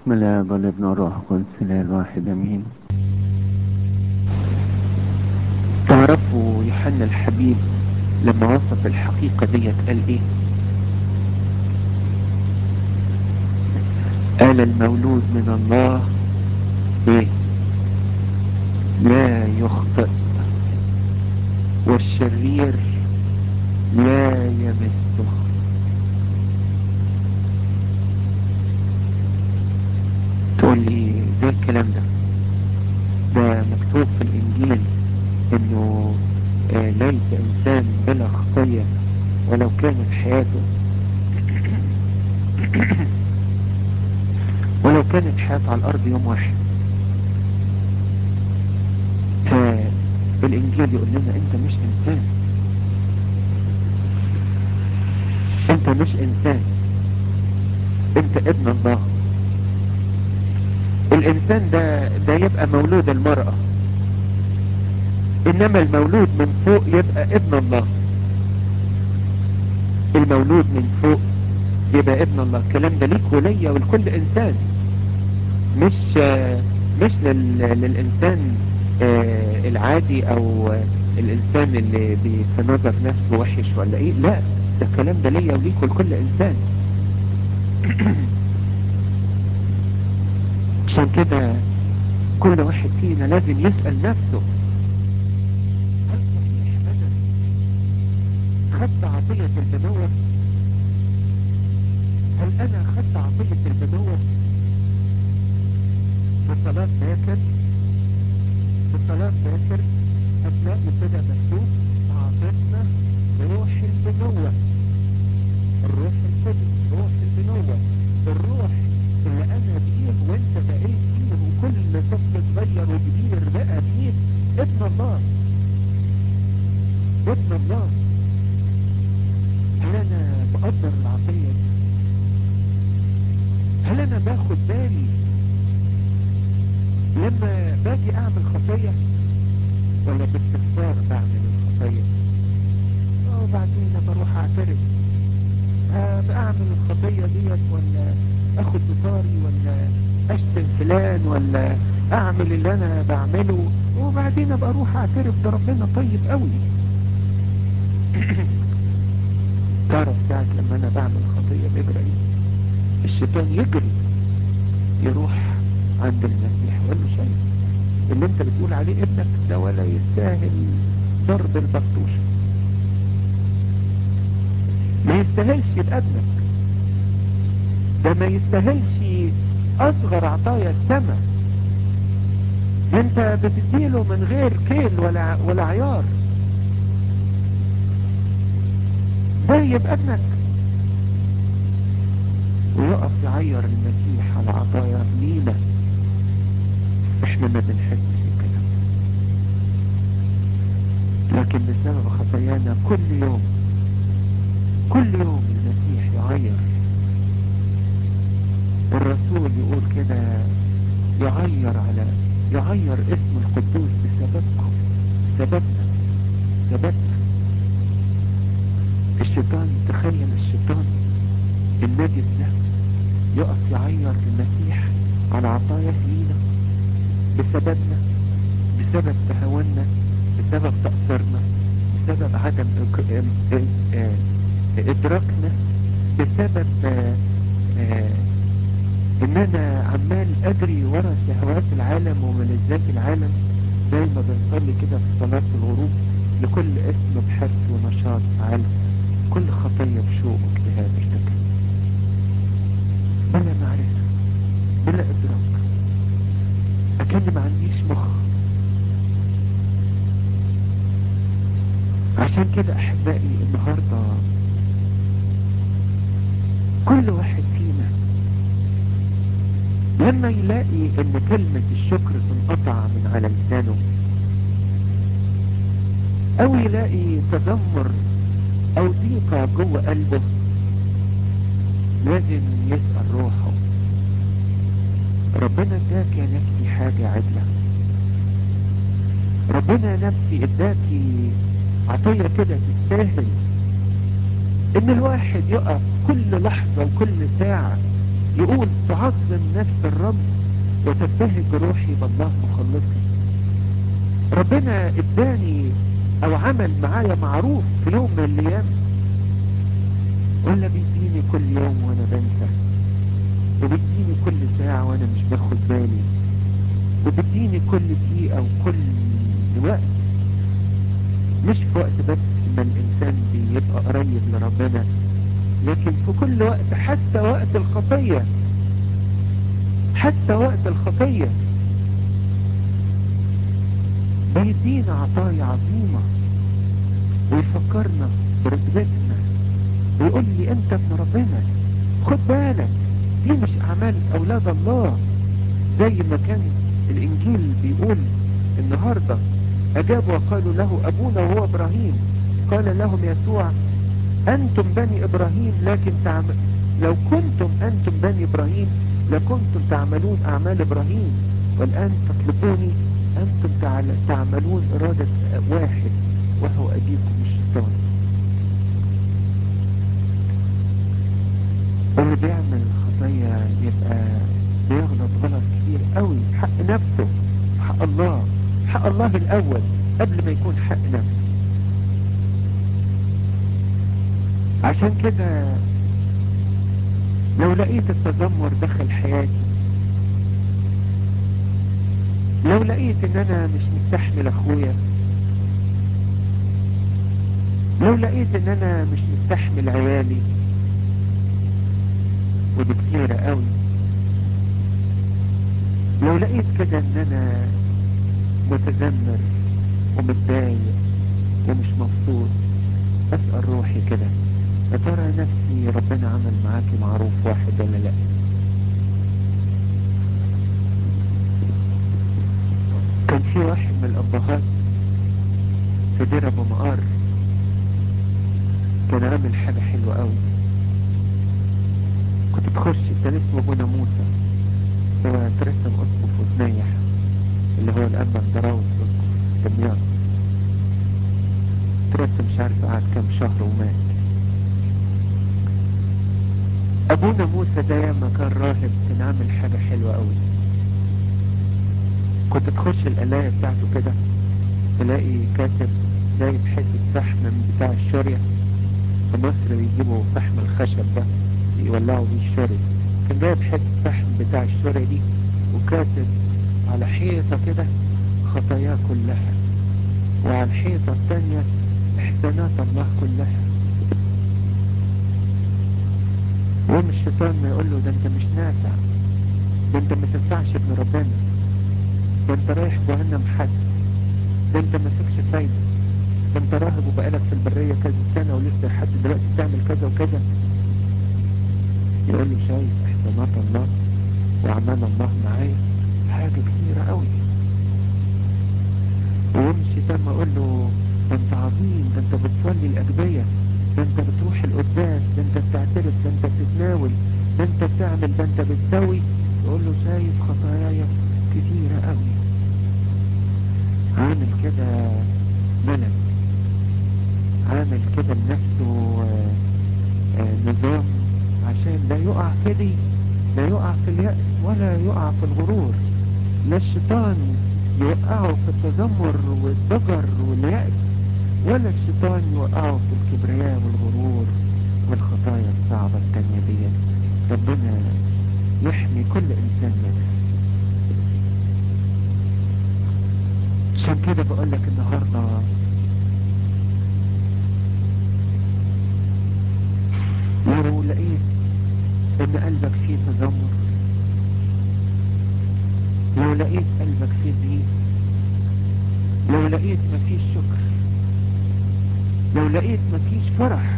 بسم الله والابن والروح القدس الاله الواحد امين تعرفوا يوحنا الحبيب لما وصف الحقيقة ديت قال ايه قال المولود من الله ايه لا يخطئ والشرير لا يمسه تقول لي زي الكلام ده ده مكتوب في الانجيل انه آه ليس انسان بلا خطية ولو كانت حياته ولو كانت حياته على الارض يوم واحد فالانجيل يقول لنا انت مش انسان انت مش انسان انت ابن الله الانسان ده ده يبقى مولود المرأة انما المولود من فوق يبقى ابن الله المولود من فوق يبقى ابن الله الكلام ده ليك وليا ولكل انسان مش مش لل للانسان العادي او الانسان اللي في نظر نفسه وحش ولا ايه لا ده الكلام ده ليا وليك ولكل انسان عشان كده كل واحد فينا لازم يسأل نفسه هل صحيح انا خدت عطية البنوة هل انا خدت عطية البنوة بصلاة باكر بصلاة باكر هتلاقي كده مكتوب اعطتنا روح البنوة الروح القدس روح البنوة الروح اللي انا بيه وانت بقيت بيه وكل طفل صغير وكبير بقى بيه ابن الله ابن الله هل انا بقدر العطية دي هل انا باخد بالي لما باجي اعمل خطية ولا باستغفار بعمل الخطية وبعدين بروح اعترف اعمل الخطية ديت ولا اخد بطاري ولا اشتم فلان ولا اعمل اللي انا بعمله وبعدين ابقى اروح اعترف ده ربنا طيب قوي تعرف ساعة لما انا بعمل خطية بيجرى ايه الشيطان يجري يروح عند المسيح وقال له شايف اللي انت بتقول عليه ابنك ده ولا يستاهل ضرب البطوشة ما يستاهلش يبقى ابنك ده ما يستاهلش اصغر عطايا السماء انت بتديله من غير كيل ولا ولا عيار ده يبقى ابنك ويقف يعير المسيح على عطايا لينا احنا ما بنحسش الكلام لكن بسبب خطايانا كل يوم كل يوم المسيح يعير الرسول يقول كده يعير على يعير اسم القدوس بسببكم سببنا سببنا الشيطان تخيل الشيطان النجس ده يقف يعير المسيح على عطاياه لينا بسببنا بسبب تهاوننا بسبب تقصيرنا بسبب عدم ادراكنا بسبب ان انا عمال اجري ورا شهوات العالم وملذات العالم زي ما بنصلي كده في صلاة الغروب لكل اسم بحث ونشاط عالم كل خطية بشوق واجتهاد ارتكب بلا معرفة بلا ادراك اكن ما عنديش مخ عشان كده احبائي النهاردة كل واحد فينا لما يلاقي ان كلمة الشكر تنقطع من على لسانه او يلاقي تذمر او ضيقة جوه قلبه لازم يسأل روحه ربنا اداك يا نفسي حاجة عدلة ربنا يا نفسي اداكي عطية كده تستاهل ان الواحد يقف كل لحظة وكل ساعة يقول تعظم نفس الرب وتبتهج روحي بالله مخلصي ربنا اداني او عمل معايا معروف في يوم من الايام ولا بيديني كل يوم وانا بنسى وبيديني كل ساعة وانا مش باخد بالي وبيديني كل دقيقة وكل وقت مش في وقت بس ما الانسان بيبقى قريب لربنا لكن في كل وقت حتى وقت الخطية حتى وقت الخطية بيدينا عطايا عظيمة ويفكرنا برتبتنا ويقول لي انت ابن ربنا خد بالك دي مش اعمال اولاد الله زي ما كان الانجيل بيقول النهاردة اجابوا وقالوا له ابونا وهو ابراهيم قال لهم يسوع انتم بني ابراهيم لكن تعمل لو كنتم انتم بني ابراهيم لكنتم تعملون اعمال ابراهيم والان تطلبوني انتم تعملون ارادة واحد وهو ابيكم الشيطان اللي بيعمل خطية يبقى بيغلط غلط كتير قوي حق نفسه حق الله حق الله الاول قبل ما يكون حق نفسه عشان كده لو لقيت التذمر دخل حياتي لو لقيت ان انا مش مستحمل اخويا لو لقيت ان انا مش مستحمل عيالي ودي كتيرة قوي لو لقيت كده ان انا متذمر ومتضايق ومش مبسوط اسأل روحي كده يا ترى نفسي ربنا عمل معاكي معروف واحد ولا لا كان في واحد من الابهات في دير ابو مقار كان عامل حاجة حلوة قوي كنت تخش كان اسمه ابونا موسى هو ترسم اسقف وثنيح اللي هو الانبا دراوس اسقف دمياط ترسم مش عارف قعد كام شهر ومات ابونا موسى ده لما كان راهب كان عامل حاجة حلوة قوي كنت تخش القلاية بتاعته كده تلاقي كاتب جايب حتة فحم من بتاع الشورية في مصر بيجيبوا فحم الخشب ده يولعوا بيه الشورية كان جايب حتة فحم بتاع الشورية دي وكاتب على حيطة كده خطاياه كلها وعلى الحيطة التانية احسانات الله كلها وقوم الشيطان ما يقول له ده انت مش نافع ده انت ما تنفعش ابن ربنا ده انت رايح جهنم حد ده انت ما فيكش فايدة ده انت راهب وبقالك في البرية كذا سنة ولسه لحد دلوقتي بتعمل كذا وكذا يقول له شايف احسانات الله واعمال الله معايا حاجة كتيرة قوي ويقوم الشيطان ما يقول له ده انت عظيم ده انت بتصلي الاجبية ده انت بتروح القداس ده انت بتعترف ده انت بتتناول ده انت بتعمل ده انت بتسوي يقول له شايف خطاياي كتيرة قوي عامل كده ملك عامل كده لنفسه نظام عشان لا يقع في دي لا يقع في اليأس ولا يقع في الغرور لا الشيطان يوقعه في التذمر والضجر واليأس ولا الشيطان يوقعه في الكبرياء والغرور والخطايا الصعبة التانية دي ربنا يحمي كل انسان منها عشان كده بقول لك النهاردة لو لقيت ان قلبك فيه تذمر لو لقيت قلبك فيه ضيق لو لقيت مفيش شكر لو لقيت مفيش فرح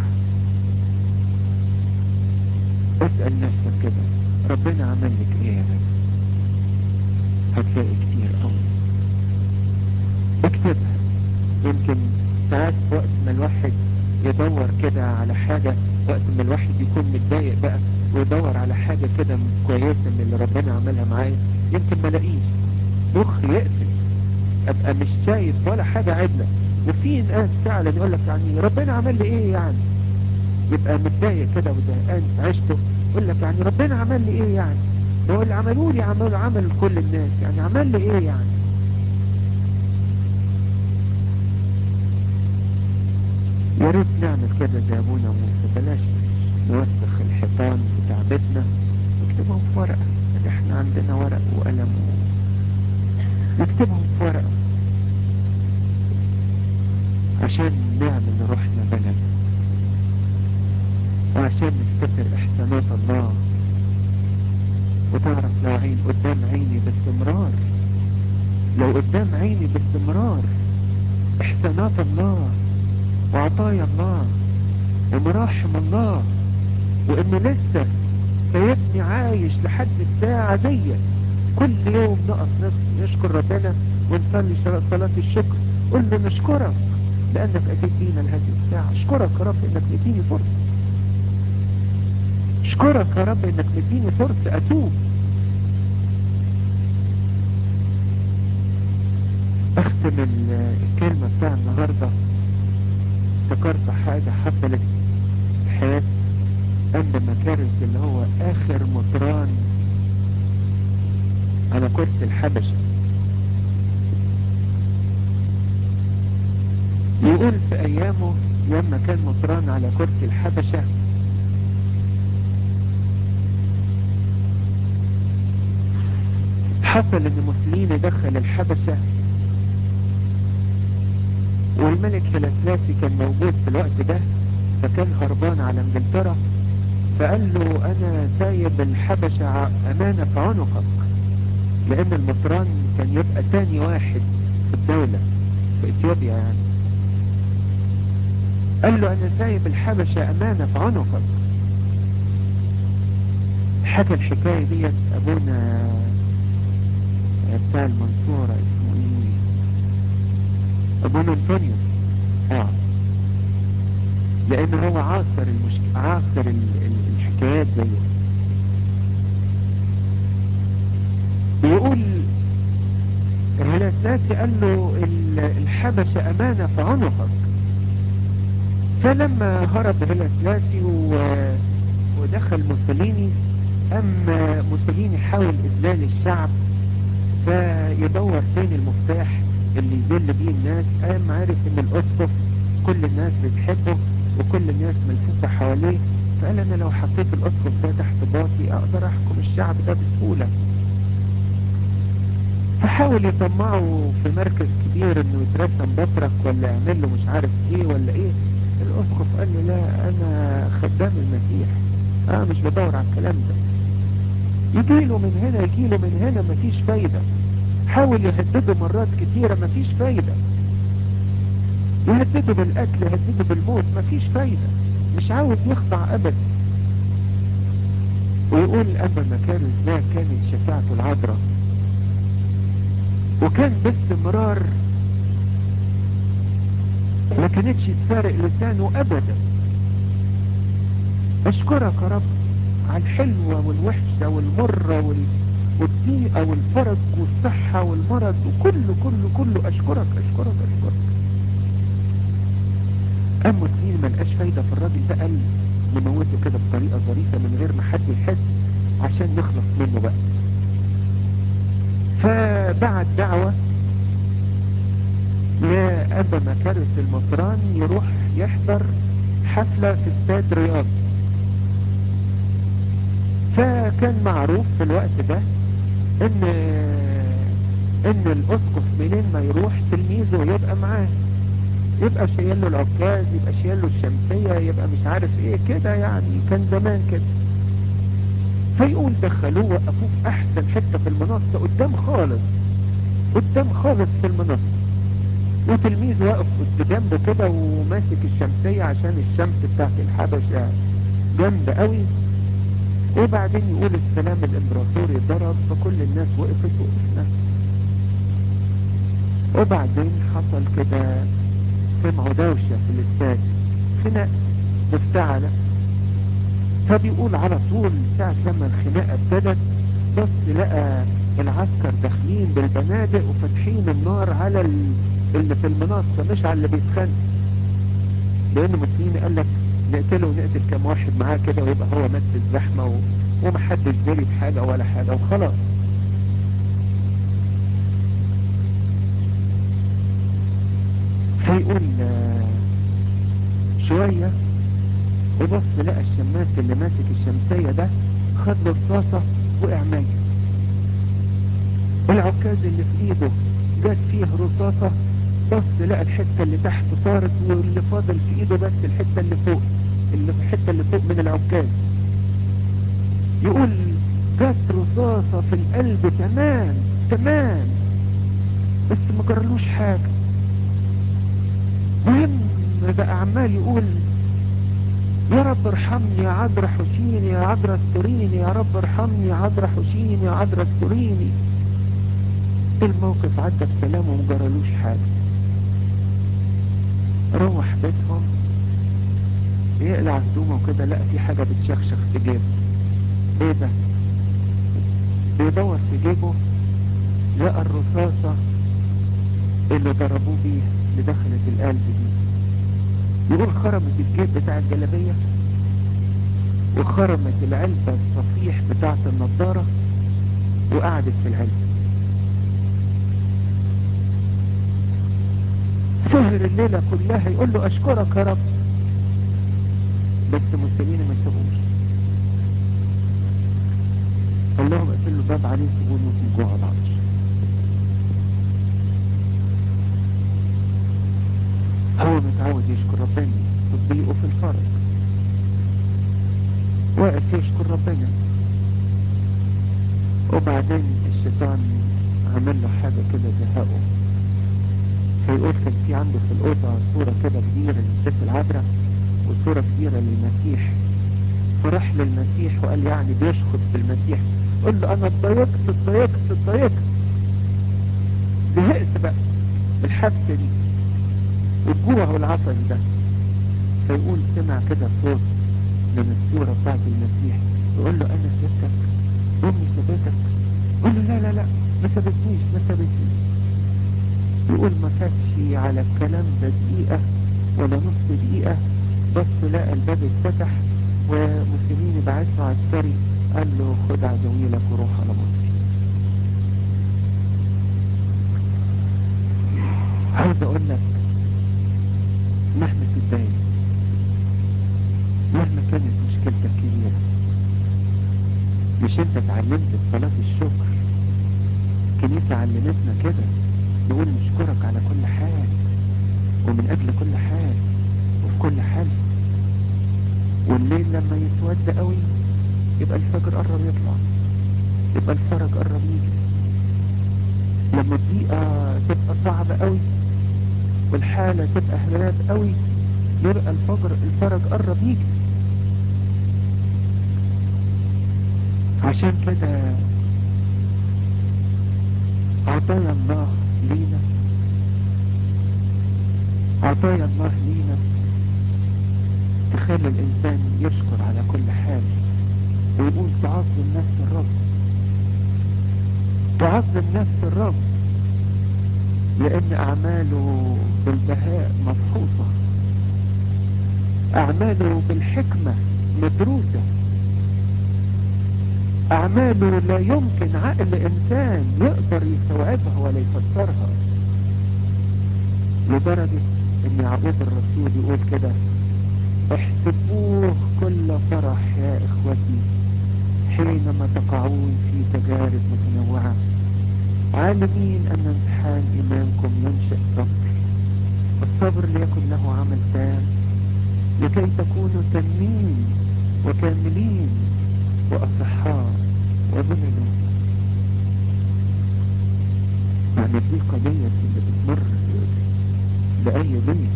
اسأل نفسك كده ربنا عمل لك ايه يا نفس هتلاقي كتير قوي اكتبها يمكن ساعات وقت ما الواحد يدور كده على حاجة وقت ما الواحد يكون متضايق بقى ويدور على حاجة كده كويسة من اللي ربنا عملها معايا يمكن ما لاقيش مخي يقفل ابقى مش شايف ولا حاجة عدلة وفي ناس فعلا يقول لك يعني ربنا عمل لي ايه يعني يبقى متضايق كده وزهقان في عيشته يقول لك يعني ربنا عمل لي ايه يعني هو اللي عملوا لي عمل عمل كل الناس يعني عمل لي ايه يعني يا ريت نعمل كده زي ابونا موسى بلاش نوسخ الحيطان بتاع بيتنا نكتبهم في ورقة احنا عندنا ورق وقلم و... نكتبهم في ورقة عشان نعمل روحنا بلد وعشان نفتكر احسانات الله وتعرف لو عين قدام عيني باستمرار لو قدام عيني باستمرار احسانات الله وعطايا الله ومراحم الله وانه لسه سيبني عايش لحد الساعة دي كل يوم نقف نص نشكر ربنا ونصلي صلاة الشكر قل له نشكرك لانك اتيت بينا لهذه الساعة اشكرك يا رب انك مديني فرصة اشكرك يا رب انك مديني فرصة اتوب اختم الكلمة بتاع النهاردة افتكرت حاجة حصلت في حياة عندما كارث اللي هو اخر مطران على كرسي الحبشة يقول في ايامه لما كان مطران على كرسي الحبشة حصل ان موسوليني دخل الحبشة والملك هلسلاسي كان موجود في الوقت ده فكان هربان على انجلترا فقال له انا سايب الحبشة امانة في عنقك لان المطران كان يبقى تاني واحد في الدولة في اثيوبيا يعني قال له انا سايب الحبشة امانة في عنقك حكى الحكاية ديت ابونا بتاع المنصورة اسمه ايه ابونا انطونيوس اه لان هو عاصر المشك... عاصر ال... ال... الحكايات دي بيقول هلاساتي قال له الحبشة امانة في عنقك فلما هرب هلاسلاسي و... ودخل موسوليني اما موسوليني حاول اذلال الشعب فيدور فين المفتاح اللي يذل بيه الناس قام عارف ان الاسقف كل الناس بتحبه وكل الناس ملفوفة حواليه فقال انا لو حطيت الاسقف ده تحت باطي اقدر احكم الشعب ده بسهولة فحاول يطمعه في مركز كبير انه يترسم بطرك ولا يعمل له مش عارف ايه ولا ايه الاسقف قال له لا انا خدام المسيح انا مش بدور على الكلام ده يجيله من هنا يجيله من هنا مفيش فايدة حاول يهدده مرات كتيرة مفيش فايدة يهدده بالقتل يهدده بالموت مفيش فايدة مش عاوز يخضع ابدا ويقول اما مكارس ده كانت شفاعته العذراء وكان باستمرار ما كانتش تفارق لسانه ابدا اشكرك يا رب على الحلوة والوحشة والمرة وال... والضيقة والفرج والصحة والمرض وكله كله كله اشكرك اشكرك اشكرك اما مسلمين ما لقاش فايدة في الراجل ده قال نموته كده بطريقة ظريفة من غير ما حد يحس عشان نخلص منه بقى فبعت دعوة لأبا مكارس المطران يروح يحضر حفلة في استاد رياض فكان معروف في الوقت ده ان ان الاسقف منين ما يروح تلميذه يبقى معاه يبقى شايل له العكاز يبقى شايل له الشمسية يبقى مش عارف ايه كده يعني كان زمان كده فيقول دخلوه وقفوه في احسن حتة في المنصة قدام خالص قدام خالص في المنصة وتلميذ واقف جنبه كده وماسك الشمسية عشان الشمس بتاعت الحبشة جنب قوي وبعدين يقول السلام الامبراطوري ضرب فكل الناس وقفت وقفنا وبعدين حصل كده سمعوا دوشة في الاستاد خناق مفتعلة فبيقول على طول ساعة لما الخناقة ابتدت بص لقى العسكر داخلين بالبنادق وفاتحين النار على اللي في المنصة مش على اللي بيتخانق لان مسلمين قال لك نقتله ونقتل كام واحد معاه كده ويبقى هو مات في الزحمة و... ومحدش جري بحاجة ولا حاجة وخلاص فيقول شوية وبص لقى الشماس اللي ماسك الشمسية ده خد له رصاصة وقع ميت العكاز اللي في ايده جت فيه رصاصة بص لقى الحتة اللي تحت طارت واللي فاضل في ايده بس الحتة اللي فوق اللي في الحتة اللي فوق من العكاز يقول جت رصاصة في القلب تمام تمام بس ما جرلوش حاجة مهم بقى عمال يقول يا رب ارحمني يا عذرا حسيني يا عذرا استريني يا رب ارحمني يا عذرا حسيني يا عذرا استريني الموقف عدى بسلام ومجرلوش حاجة روح بيتهم يقلع هدومه وكده لقى في حاجة بتشخشخ في جيبه ايه ده بيدور في جيبه لقى الرصاصة اللي ضربوه بيها اللي دخلت القلب دي يقول خرمت الجيب بتاع الجلابية وخرمت العلبة الصفيح بتاعت النضارة وقعدت في العلبة سهر الليلة كلها يقول له اشكرك يا رب بس موسوليني ما سابوش قال لهم اقفلوا الباب عليه سيبوه يموت من جوع العطش هو متعود يشكر ربنا في الضيق وفي الفرج واقف يشكر ربنا وبعدين الشيطان عمل له حاجة كده زهقه فيقول كان في عنده في الأوضة صورة كده كبيرة للست العذراء وصورة كبيرة للمسيح فراح للمسيح وقال يعني بيشخط في المسيح قل له انا اتضايقت اتضايقت اتضايقت زهقت بقى الحبسة دي والجوع والعطش ده فيقول سمع كده صوت من الصورة بتاعت المسيح يقول له انا سبتك امي سبتك قول له لا لا لا ما سبتنيش ما سبتنيش يقول ما فاتش على الكلام ده دقيقة ولا نص دقيقة بس لقى الباب اتفتح ومسلمين بعت له عسكري قال له خد عزويلك وروح على مصر عاوز اقول لك مهما تتضايق مهما كانت مشكلتك كبيرة مش انت اتعلمت صلاة الشكر الكنيسة علمتنا كده نقول نشكرك على كل حال ومن اجل كل حال وفي كل حال والليل لما يسود قوي يبقى الفجر قرب يطلع يبقى الفرج قرب يجي لما الضيقة تبقى صعبة قوي والحالة تبقى هلال قوي يبقى الفجر الفرج قرب يجي عشان كده عطايا الله لينا عطايا الله لينا تخلي الإنسان يشكر على كل حال ويقول تعظم نفس الرب تعظم نفس الرب لأن أعماله بالبهاء مفحوصة أعماله بالحكمة مدروسة أعماله لا يمكن عقل إنسان يقدر يستوعبها ولا يفسرها لدرجة إن يعقوب الرسول يقول كده احسبوه كل فرح يا إخوتي حينما تقعون في تجارب متنوعة عالمين أن امتحان إيمانكم ينشئ صبر الصبر ليكن له عمل تام لكي تكونوا تامين وكاملين وأصحاء وبلدوا يعني دي قضية اللي بتمر بأي بيت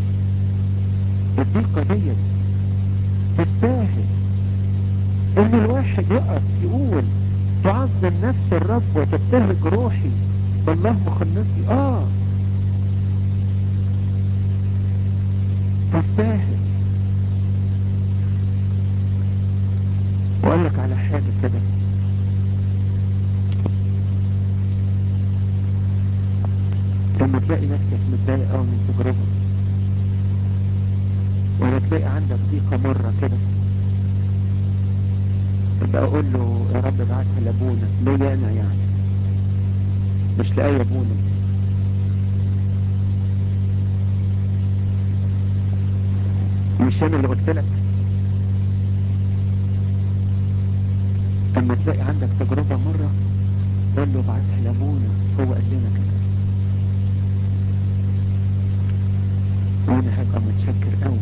الضيقة ديت تستاهل ان الواحد يقف يقول تعظم نفس الرب وتبتهج روحي بالله مخلصي اه تستاهل واقول لك على حاجة كده لما تلاقي نفسك متضايق او من تجربة ولا تلاقي عندك ضيقة مرة كده ابقى اقول له يا رب ابعتها لابونا ليه انا يعني مش لاي ابونا مش انا اللي قلت لك اما تلاقي عندك تجربة مرة قول له ابعتها لابونا هو قال لنا كده وانا هبقى متشكر قوي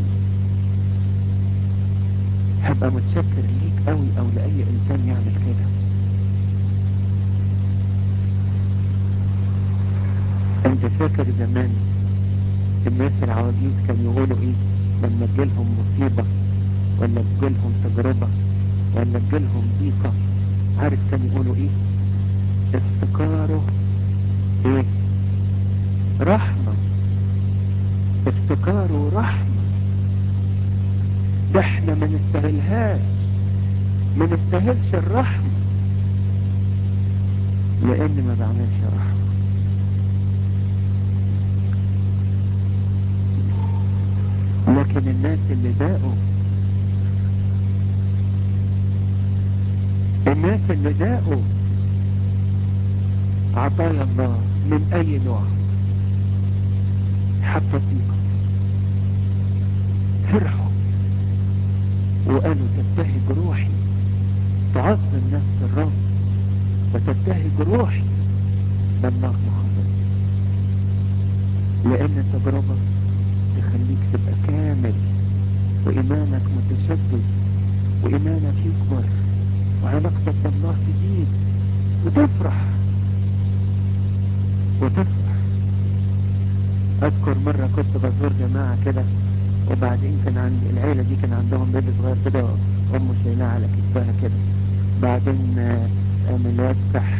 هبقى متشكر ليك قوي او لاي انسان يعمل كده انت فاكر زمان الناس العواجيز كانوا يقولوا ايه لما تجيلهم مصيبة ولا تجيلهم تجربة ولا تجيلهم ضيقة عارف كانوا يقولوا ايه افتكاره ايه رحمة افتكاره رحمة ده احنا ما نستاهلهاش ما نستاهلش الرحمة لان ما بعملش رحمة لكن الناس اللي داقوا الناس اللي داقوا عطايا الله من اي نوع حتى ضيقة فرحوا وقالوا تبتهج روحي تعظم نفس الرب وتبتهج روحي بالله محمد لان التجربة تخليك تبقى كامل وإيمانك متشدد وإيمانك يكبر وعلاقتك بالله تزيد وتفرح وتفرح أذكر مرة كنت بزور جماعة كده وبعدين كان عندي العيلة دي كان عندهم بيبي صغير كده وأمه شايلاه على كتفها كده بعدين قام الواد كح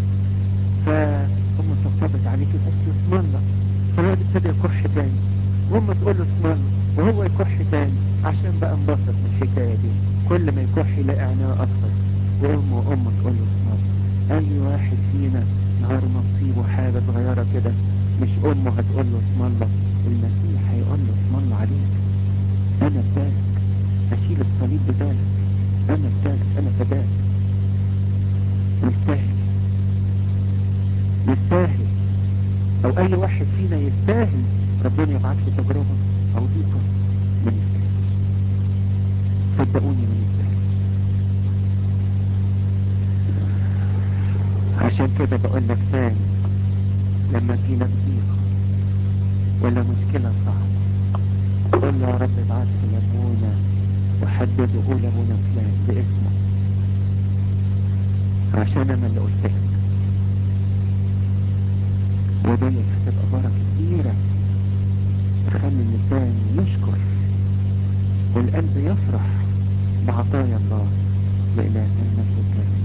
فأمه طبطبت عليه كده قالت له اسم الله فالواد ابتدى يكح تاني وامه تقول له اسم الله وهو يكح تاني عشان بقى انبسط من الحكايه دي كل ما يكح يلاقي عيناه اكتر وامه وامه تقول له اسم الله اي واحد فينا نهار ما تصيبه حاجه صغيره كده مش امه هتقول له اسم الله المسيح هيقول له اسم الله عليك انا بدالك اشيل الصليب بدالك انا بدالك انا فداك يستاهل يستاهل او اي واحد فينا يستاهل ربنا يبعت له تجربة او ضيقة ما يستاهلش صدقوني ما يستاهلش عشان كده بقول لك تاني لما تجيلك ضيقة ولا مشكلة صعبة قول له يا رب ابعت لي ابونا وحدد قول ابونا فلان باسمه عشان انا اللي قلت لك وديت هتبقى بركة كبيرة تخلي اللسان يشكر والقلب يفرح بعطايا الله لإلهنا المجد الكريم